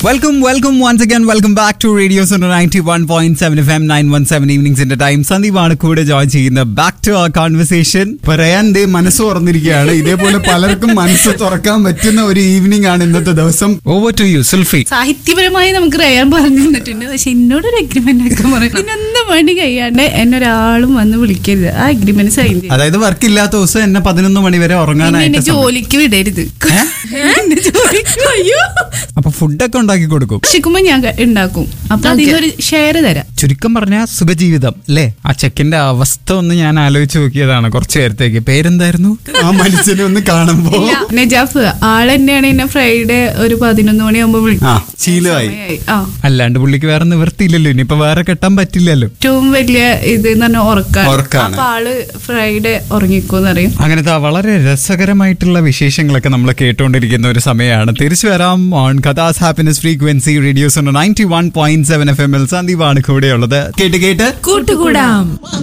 Welcome welcome once again welcome back to radio ninety one point seven F M nine one seven ഈവനിങ്സിന്റെ time സന്ദീപാണ് കൂടെ join ചെയ്യുന്ന back to our conversation പറയാൻ ദേ മനസ്സ് തുറന്നിരിക്കുകയാണ് ഇതേപോലെ പലർക്കും മനസ്സ് തുറക്കാൻ പറ്റുന്ന ഒരു ഈവനിങ് ആണ് ഇന്നത്തെ ദിവസം ഓവർ ടു യു സുൽഫി സാഹിത്യപരമായി നമുക്ക് റയാൻ പറഞ്ഞു തന്നിട്ടുണ്ട് പക്ഷെ എന്നോടൊരു അഗ്രിമെന്റ് ഒക്കെ പറയും ഇതിനൊന്നും വേണ്ടി കഴിയാണ്ട് എന്നെ ഒരാളും വന്ന് വിളിക്കരുത് ആ അഗ്രിമെന്റ് സൈൻ ചെയ്യും അതായത് വർക്ക് ഇല്ലാത്ത ദിവസം എന്നെ പതിനൊന്ന് മണി വരെ പിന്നെ എന്നെ ഉറങ്ങാനായിട്ട് സമ്മ- ജോലിക്ക് വിടരുത് എന്നെ ജോലിക്ക് അയ്യോ അപ്പൊ ഫുഡൊക്കെ ഉണ്ടാക്കി കൊടുക്കും വിശക്കുമ്പോ ഞാൻ ക- ഉണ്ടാക്കും അപ്പൊ അതിനൊരു ഷെയർ തരാം ചുരുക്കം പറഞ്ഞ സുഖജീവിതം അല്ലേ ആ ചെക്കിന്റെ അവസ്ഥ ഒന്ന് ഞാൻ ആലോചിച്ച് നോക്കിയതാണ് കുറച്ചു നേരത്തേക്ക് പേരെന്തായിരുന്നു ആ മനുഷ്യനെ ഒന്ന് കാണുമ്പോ നജാഫ് ആളെന്നെയാണ് എന്നെ ഫ്രൈഡേ ഒരു പതിനൊന്ന് മണിയാകുമ്പോ ആ വിളിക്കും ശീലമായി സമയായി. ആ അല്ലാണ്ട് പുള്ളിക്ക് വേറെ നിവർത്തിയില്ലല്ലോ ഇനിയിപ്പോ വേറെ കെട്ടാൻ പറ്റില്ലല്ലോ ഏറ്റവും വലിയ ഇത് എന്ന് പറഞ്ഞാൽ ഉറക്കാണ് ഉറക്കാണ്. അപ്പൊ ആള് ഫ്രൈഡേ ഉറങ്ങിക്കോന്ന് അറിയും അങ്ങനത്തെ ആ വളരെ രസകരമായിട്ടുള്ള വിശേഷങ്ങളൊക്കെ നമ്മൾ കേട്ടുകൊണ്ടിരിക്കുന്ന ഒരു സമയമാണ് തിരിച്ചു വരാം ഓൺ കഥാസ് happiness frequency radio's ninety one point seven F M L സന്ദീപാണ് കൂടെയുള്ളത് കേട്ട് കേട്ട് കൂട്ടുകൂടാം